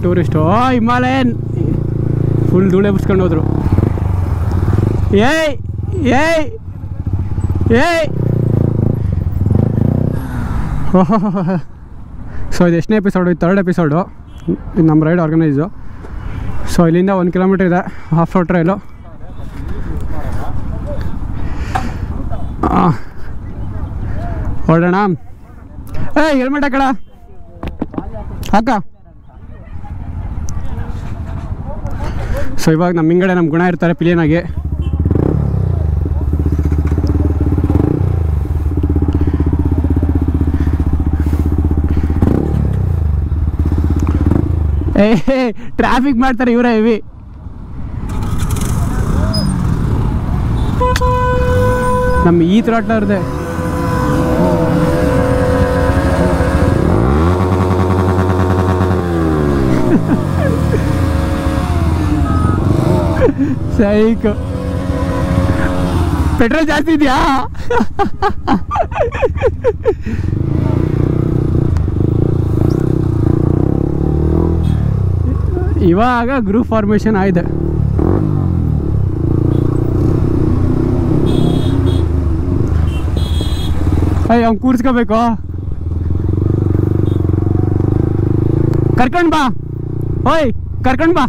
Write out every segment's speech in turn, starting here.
Tourist ಓ Himalayan full ಧೂಳೆ ಬಿಸ್ಕೊಂಡು ಹೋದ್ರು ಏಯ್ ಏಯ್ ಏಯ್ ಸೊ ಇದು ಎಷ್ಟನೇ ಎಪಿಸೋಡು ಇದು ತರ್ಡ್ ಎಪಿಸೋಡು ಇದು ನಮ್ಮ ರೈಡ್ ಆರ್ಗನೈಸು ಸೊ ಇಲ್ಲಿಂದ ಒಂದು ಕಿಲೋಮೀಟ್ರ್ ಇದೆ ಹಾಫ್ ರೋಡ್ ಟ್ರೈಲು ಹೊರಡೋಣ ಏ ಹೆಲ್ಮೆಟ್ ಹಾಕಳ ಹಾಕ ಸೊ ಇವಾಗ ನಮ್ಮ ಹಿಂಗಡೆ ನಮ್ಮ ಗುಣ ಇರ್ತಾರೆ ಪಿಲಿಯನಾಗಿ ಏ ಟ್ರಾಫಿಕ್ ಮಾಡ್ತಾರೆ ಇವರೇ ಇವಿ ನಮ್ಮ ಈ ತ್ರಾಟ್ಲರ್ದೆ ಸೈಕ್ ಪೆಟ್ರೋಲ್ ಜಾಸ್ತಿ ಇದೆಯಾ ಇವಾಗ ಗ್ರೂಪ್ ಫಾರ್ಮೇಷನ್ ಆಗಿದೆ ಅಯ್ಯ ಅವ್ನು ಕೂರಿಸ್ಕೋಬೇಕು ಕರ್ಕೊಂಡ್ ಬಾ ಓಯ್ ಕರ್ಕೊಂಡ್ ಬಾ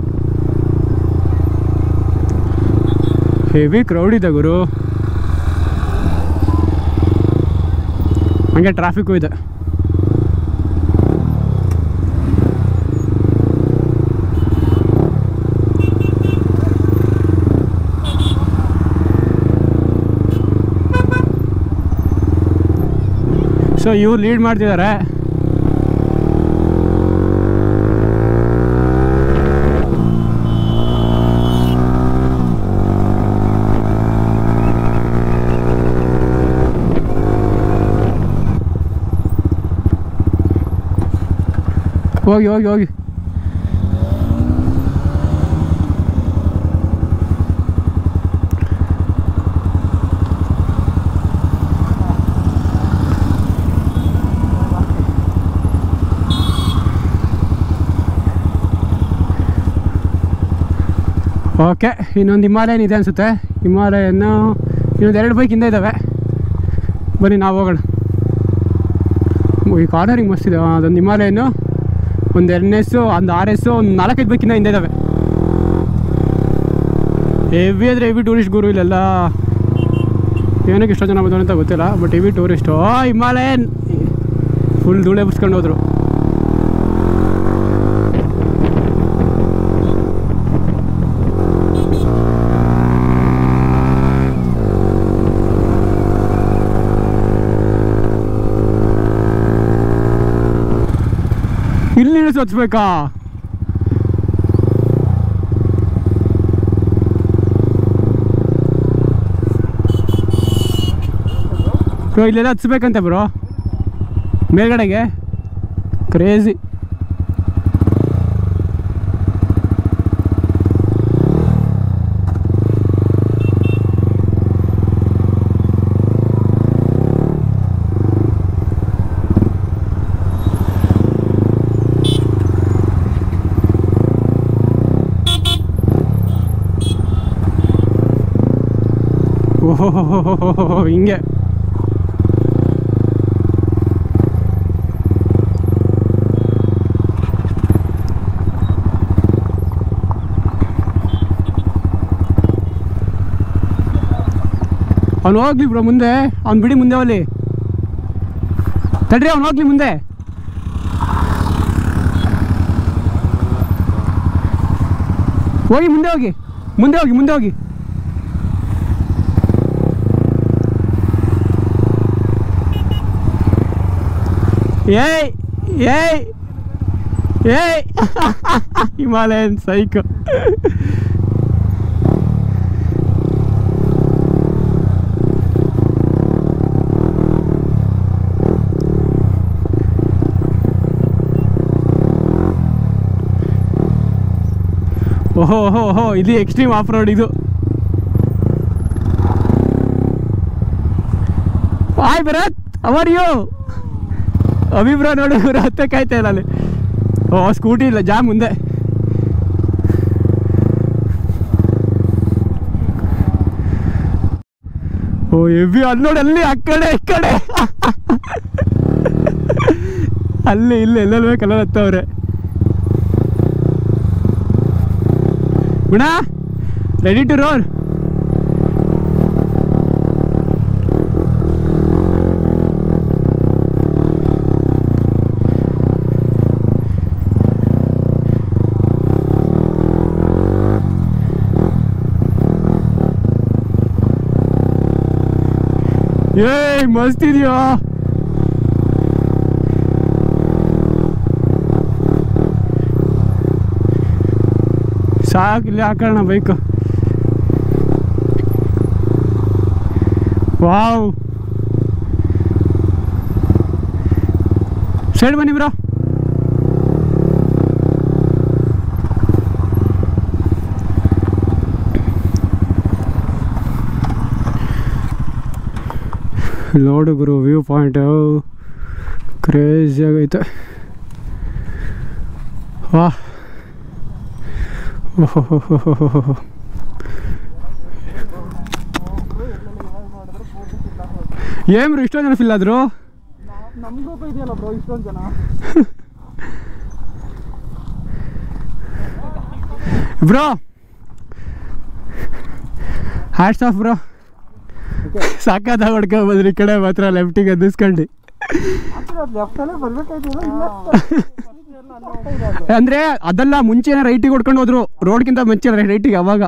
ಹೆವಿ ಕ್ರೌಡ್ ಇದೆ ಗುರು ಹಂಗೆ ಟ್ರಾಫಿಕ್ಕು ಇದೆ ಸೊ ಇವ್ರು ಲೀಡ್ ಮಾಡ್ತಿದ್ದಾರೆ ಹೋಗಿ ಹೋಗಿ ಹೋಗಿ ಓಕೆ ಇನ್ನೊಂದು ಹಿಮಾಲಯನ್ ಇದೆ ಅನಿಸುತ್ತೆ ಹಿಮಾಲಯನ್ನು ಇನ್ನೊಂದು ಎರಡು ಬೈಕ್ ಹಿಂದೆ ಇದ್ದಾವೆ ಬನ್ನಿ ನಾವು ಹೋಗೋಣ ಈ ಕಾರ್ನರಿಂಗ್ ಮಸ್ತಿದೆ ಆ, ಅದೊಂದು ಹಿಮಾಲಯನ್ನು ಒಂದು ಎನ್ ಎಸ್ಸು ಒಂದು ಆರ್ ಎಸ್ಸು ಒಂದು ನಾಲ್ಕೈದು ಬೈಕಿಂದ ಹಿಂದೆ ಇದ್ದಾವೆ ಹೆವಿ ಅಂದರೆ ಹೆವಿ ಟೂರಿಸ್ಟ್ ಗುರು ಇಲ್ಲೆಲ್ಲ ಏನಕ್ಕೆ ಎಷ್ಟೋ ಜನ ಬಂದವರು ಅಂತ ಗೊತ್ತಿಲ್ಲ ಬಟ್ ಹೆವಿ ಟೂರಿಸ್ಟು ಓ ಹಿಮಾಲಯನ್ ಫುಲ್ ಧೂಳೆ ಬಿಸ್ಕೊಂಡು ಹೋದ್ರು ಇಲ್ಲಿ ನಿಲ್ಲಿಸಿ ಹಚ್ಬೇಕಾ ಬ್ರೋ ಇಲ್ಲೆಲ್ಲ ಹಚ್ಬೇಕಂತೆ ಬ್ರೋ ಮೇಲ್ಗಡೆಗೆ ಕ್ರೇಜಿ ಓಹೋ ಹಿಂಗೆ ಅವ್ನು ಹೋಗ್ಲಿ ಬ್ರೋ ಮುಂದೆ ಅವ್ನು ಬಿಡಿ ಮುಂದೆ ಹೋಗ್ಲಿ ತಡ್ರಿ ಅವ್ನು ಹೋಗ್ಲಿ ಮುಂದೆ ಹೋಗಿ ಮುಂದೆ ಹೋಗಿ ಮುಂದೆ ಹೋಗಿ ಮುಂದೆ ಹೋಗಿ ಏಯ್ ಏಯ್ ಏಯ್ ಹಿಮಾಲಯನ್ ಸೈಕ್ ಓಹೋ ಓಹೋ ಓಹೋ ಇದು ಎಕ್ಸ್ಟ್ರೀಮ್ ಆಫ್ ರೋಡ್ ಇದು ಹಾಯ್ ಭರತ್ ಅವರ್ ಯು ಅಭಿಪ್ರಾಯ ನೋಡು ಇವ್ರು ಹತ್ತೆ ಕಾಯ್ತಾ ಇಲ್ಲ ಅಲ್ಲಿ ಓ ಸ್ಕೂಟಿ ಇಲ್ಲ ಜಾಮ್ ಮುಂದೆ ಓ ಎವಿ ಅಲ್ಲಿ ನೋಡಿ ಅಲ್ಲಿ ಆ ಕಡೆ ಈ ಕಡೆ ಅಲ್ಲಿ ಇಲ್ಲಿ ಎಲ್ಲೆಲ್ಲ ಬೇಕಲ್ಲ ಹತ್ತವ್ರೆ ಗುಣ ರೆಡಿ ಟು ರೋಲ್ ಏಯ್ ಮಸ್ತ್ ಇದೆಯೋ ಸಾಕು ಇಲ್ಲಿ ಹಾಕೋಣ ಬೈಕು ವಾವ್ ಸೈಡ್ ಬನ್ನಿ ಬ್ರೋ ನೋಡು ಗುರು ವ್ಯೂ ಪಾಯಿಂಟ್ ಕ್ರೇಜಿ ಆಗೈತೆ ವಾ ಓಹೋ ಏನ್ರು ಇಷ್ಟೊಂದು ಜನ ಫಿಲ್ ಆದ್ರು ನಮಗೂ ಇದೆಯಲ್ಲ ಬ್ರೋ ಇಷ್ಟೊಂದು ಜನ ಬ್ರೋ ಹ್ಯಾಟ್ಸ್ ಆಫ್ ಬ್ರೋ ಸಾಕಾದ ಹೊಡ್ಕೊ ಬಂದ್ರಿ ಈ ಕಡೆ ಮಾತ್ರ ಲೆಫ್ಟಿಗೆ ಎದ್ದಿಸ್ಕೊಂಡು ಲೆಫ್ಟಲ್ಲೇ ಬರ್ಬೇಕಾಯ್ತಿಲ್ಲ ಅಂದ್ರೆ ಅದೆಲ್ಲ ಮುಂಚೆನೆ ರೈಟಿಗೆ ಹೊಡ್ಕೊಂಡು ಹೋದ್ರು ರೋಡ್ಗಿಂತ ಮುಂಚೆ ರೈಟಿಗೆ ಅವಾಗ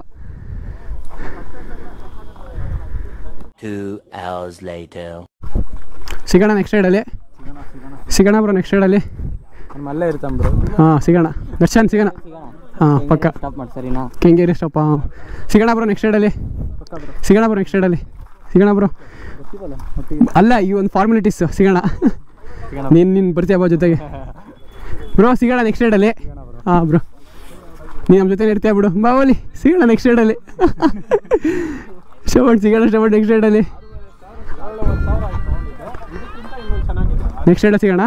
Two hours later. ಸಿಗೋಣ ನೆಕ್ಸ್ಟ್ ರೈಡಲ್ಲಿ ಸಿಗೋಣ ಬ್ರೋ ನೆಕ್ಸ್ಟ್ ರೈಡಲ್ಲಿ ಅಲ್ಲೇ ಇರ್ತಾನೆ ಬ್ರೋ ಹಾಂ ಸಿಗೋಣ ದರ್ಶನ್ ಸಿಗೋಣ ಹಾಂ ಪಕ್ಕ ಸ್ಟಾಪ್ ಮಾಡಿ ಸರಿನಾ ಕೆಂಗೇರಿ ಸ್ಟಾಪ ಸಿಗೋಣ ಬ್ರೋ ನೆಕ್ಸ್ಟ್ ರೈಡಲ್ಲಿ ಪಕ್ಕ ಬ್ರೋ ಸಿಗೋಣ ಬ್ರೋ ನೆಕ್ಸ್ಟ್ ರೈಡಲ್ಲಿ ಸಿಗೋಣ ಬ್ರೋ ಗೊತ್ತಿವಲ್ಲ ಒಟ್ಟಿಗೆ ಅಲ್ಲ ಈ ಒಂದು ಫಾರ್ಮಾಲಿಟೀಸ್ ಸಿಗೋಣ ಸಿಗೋಣ ನೀನು ನಿನ್ನ ಬರ್ತೀಯ ಬಾ ಜೊತೆಗೆ ಬ್ರೋ ಸಿಗೋಣ ನೆಕ್ಸ್ಟ್ ರೈಡಲ್ಲಿ ಹಾಂ ಬ್ರೋ ನೀನು ನಮ್ಮ ಜೊತೆ ಇರ್ತೀಯ ಬಿಡು ಬಾ ಓಲಿ ಸಿಗೋಣ ನೆಕ್ಸ್ಟ್ ರೈಡಲ್ಲಿ ಶವಟ್ ಸಿಗೋಣ ಶವಟ್ ನೆಕ್ಸ್ಟ್ ರೈಡಲ್ಲಿ ನೆಕ್ಸ್ಟ್ ರೈಡಲ್ಲಿ ಸಿಗೋಣ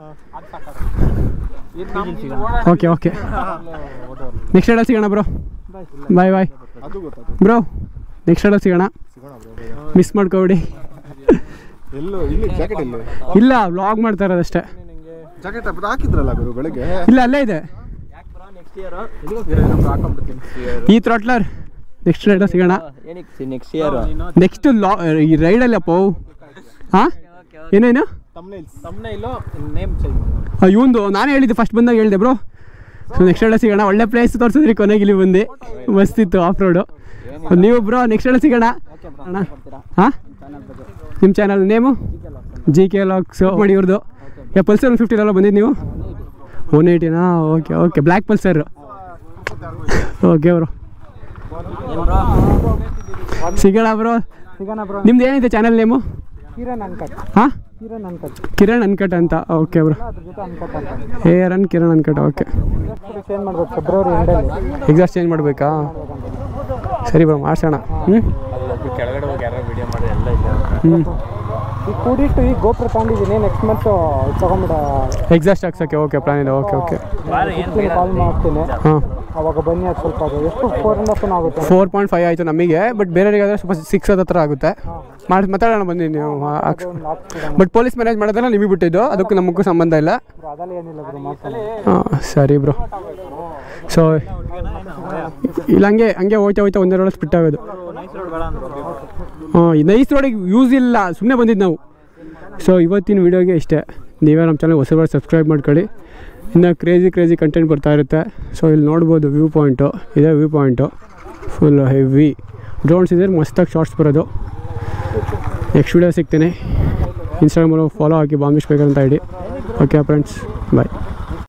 ಓಕೆ ಓಕೆ ನೆಕ್ಸ್ಟ್ ರೈಡಲ್ಲಿ ಸಿಗೋಣ ಬ್ರೋ ಬಾಯ್ ಬಾಯ್ ಅದು ಗೊತ್ತಾಗ ಬ್ರೋ ನೆಕ್ಸ್ಟ್ ರೈಡಲ್ಲಿ ಸಿಗೋಣ ಮಿಸ್ ಮಾಡ್ಕೊಬಿಡಿ ಎಲ್ಲೋ ಇಲ್ಲಿ ಜಾಕೆಟ್ ಇಲ್ಲಿ ಇಲ್ಲ ವ್ಲಾಗ್ ಮಾಡ್ತಾ ಇರೋದಷ್ಟೇ ಜಾಕೆಟ್ ಹಬ್ಬದ ಹಾಕಿದ್ರಲ್ಲ ಗುರು ಬೆಳಗ್ಗೆ ಇಲ್ಲ ಅಲ್ಲೇ ಇದೆ ನೆಕ್ಸ್ಟ್ ಇಯರ್ ಹಾಕೊಂಡ್ಬಿಡ್ತೀನಿ ಈ ಥ್ರಾಟ್ಲರ್ ನೆಕ್ಸ್ಟ್ ರೈಡಲ್ಲಿ ಸಿಗೋಣ ಏನಕ್ಕೆ ನೆಕ್ಸ್ಟ್ ಇಯರ್ ನೆಕ್ಸ್ಟ್ ಲಾ ಈ ರೈಡಲ್ಲಿ ಅಪ್ಪ ಹಾಂ ಏನೇನು ತಮ್ನೈಲ್ಸ್ ತಮ್ನೈಲು ನೇಮ್ ಚೇಂಜ್ ಇವಂದು ನಾನೇ ಹೇಳಿದ್ದೆ ಫಸ್ಟ್ ಬಂದಾಗ ಹೇಳಿದೆ ಬ್ರೋ ಸೊ ನೆಕ್ಸ್ಟ್ ರೈಡಲ್ಲಿ ಸಿಗೋಣ ಒಳ್ಳೆ ಪ್ಲೇಸ್ ತೋರಿಸಿದ್ರಿ ಕೊನೆಗೆ ಇಲ್ಲಿ ಬಂದು ಮಸ್ತಿತ್ತು ಆಫ್ ರೋಡು ನೀವು ಬ್ರೋ ನೆಕ್ಸ್ಟ್ ರೈಡಲ್ಲಿ ಸಿಗೋಣ ಅಣ್ಣ ಹಾಂ ನಿಮ್ಮ ಚಾನಲ್ ನೇಮು ಜಿ ಕೆ ಲಾಕ್ಸ್ ಮಾಡಿ ಇವ್ರದ್ದು ಯಾ ಪಲ್ಸರ್ ಒನ್ ಫಿಫ್ಟಿಲೆಲ್ಲ ಬಂದಿದ್ದು ನೀವು ಒನ್ ಏಯ್ಟಿನಾ okay okay black Pulsar okay bro ಸಿಗೋಣ ಬ್ರೋ ಸಿಗೋಣ ಬ್ರೋ ನಿಮ್ದು ಏನಿದೆ ಚಾನಲ್ ನೇಮು ಕಿರಣ್ ಅನ್ಕಟ್ ಹಾಂ ಕಿರಣ್ ಅನ್ಕಟ್ ಕಿರಣ್ ಅನ್ಕಟ್ ಅಂತ ಓಕೆ ಬ್ರೋ ಅದ್ರ ಜೊತೆ ಅನ್ಕಟ್ ಅಂತ ಹೇ ರನ್ ಕಿರಣ್ ಅನ್ಕಟ್ ಓಕೆ ಚೇಂಜ್ ಮಾಡ್ಬೇಕು ಫೆಬ್ರವರಿ ಎಂಡಲ್ಲಿ ಎಕ್ಸಾಸ್ಟ್ ಚೇಂಜ್ ಮಾಡಬೇಕಾ ಸರಿ ಬ್ರೋ ಮಾಡ್ಸೋಣ ಹ್ಞೂ ಕೆಳಗಡೆ ಹೋಗಿ ಯಾರೋ ವಿಡಿಯೋ ಮಾಡಿ ಎಲ್ಲ ಇಲ್ಲ ಹ್ಞೂ ಈಗ ಕೂಡಿಟ್ಟು ಈಗ ಗೋಪುರ ತಗೊಂಡಿದ್ದೀನಿ ನೆಕ್ಸ್ಟ್ ಮಂತ್ ತಗೊಂಬಿಡ ಎಕ್ಸಾಸ್ಟ್ ಹಾಕ್ಸೋಕ್ಕೆ ಓಕೆ ಪ್ಲಾನ್ ಇದೆ ಓಕೆ ಓಕೆ ಕಾಲ್ ಮಾಡ್ತೀನಿ ಹಾಂ ಅವಾಗ ಬನ್ನಿ ಅದು ಸ್ವಲ್ಪ ಅದು ಎಷ್ಟು ಫೋರ್ ಅಂಡ್ ಹಾಫ್ ಆಗುತ್ತೆ ಫೋರ್ ಪಾಯಿಂಟ್ ಫೈವ್ ಆಯಿತು ನಮಗೆ ಬಟ್ ಬೇರೆಯವರಿಗಾದ್ರೆ ಸ್ವಲ್ಪ ಸಿಕ್ಸ್ ಹತ್ರ ಆಗುತ್ತೆ ಮಾಡಿ ಮಾತಾಡೋಣ ಬಂದಿ ನೀವು ಹಾಕ್ಸ್ ಒಂದು ಹಾಕ್ಸ್ಬಿಡ ಬಟ್ ಪೊಲೀಸ್ ಮ್ಯಾನೇಜ್ ಮಾಡೋದೆಲ್ಲ ನಿಮಗೆ ಬಿಟ್ಟಿದ್ದು ಅದಕ್ಕೂ ನಮಗೂ ಸಂಬಂಧ ಇಲ್ಲ ಅದೆಲ್ಲ ಏನಿಲ್ಲ ಬ್ರೋ ಮಾಡ್ತಾನೆ ಹಾಂ ಸರಿ ಬ್ರೋ ಸೊ ಇಲ್ಲ ಹಂಗೆ ಹಂಗೆ ಹೋಯ್ತಾ ಹೋಯ್ತಾ ಒಂದೇ ರೋಡ್ ಸ್ಪಿಟ್ ಆಗೋದು ಹಾಂ ನೈಸ್ ರೋಡಿಗೆ ಯೂಸ್ ಇಲ್ಲ ಸುಮ್ಮನೆ ಬಂದಿದ್ದು ನಾವು ಸೊ ಇವತ್ತಿನ ವೀಡಿಯೋಗೆ ಇಷ್ಟೇ ನೀವೇ ನಮ್ಮ ಚಾನಲ್ ಹೊಸಬಾರು ಸಬ್ಸ್ಕ್ರೈಬ್ ಮಾಡ್ಕೊಳ್ಳಿ ಇನ್ನು ಕ್ರೇಜಿ ಕ್ರೇಜಿ ಕಂಟೆಂಟ್ ಬರ್ತಾ ಇರುತ್ತೆ ಸೊ ಇಲ್ಲಿ ನೋಡ್ಬೋದು ವ್ಯೂ ಪಾಯಿಂಟು ಇದೇ view point full heavy drones ಇದ್ರೆ ಮಸ್ತಾಗಿ ಶಾರ್ಟ್ಸ್ ಬರೋದು ನೆಕ್ಸ್ಟ್ ವೀಡಿಯೋ ಸಿಗ್ತೀನಿ ಇನ್ಸ್ಟಾಗ್ರಾಮಲ್ಲಿ ಫಾಲೋ ಹಾಕಿ ಬಾಂಬಿಸ್ಬೇಕಂತ ಹೇಳಿ ಓಕೆ ಫ್ರೆಂಡ್ಸ್ ಬಾಯ್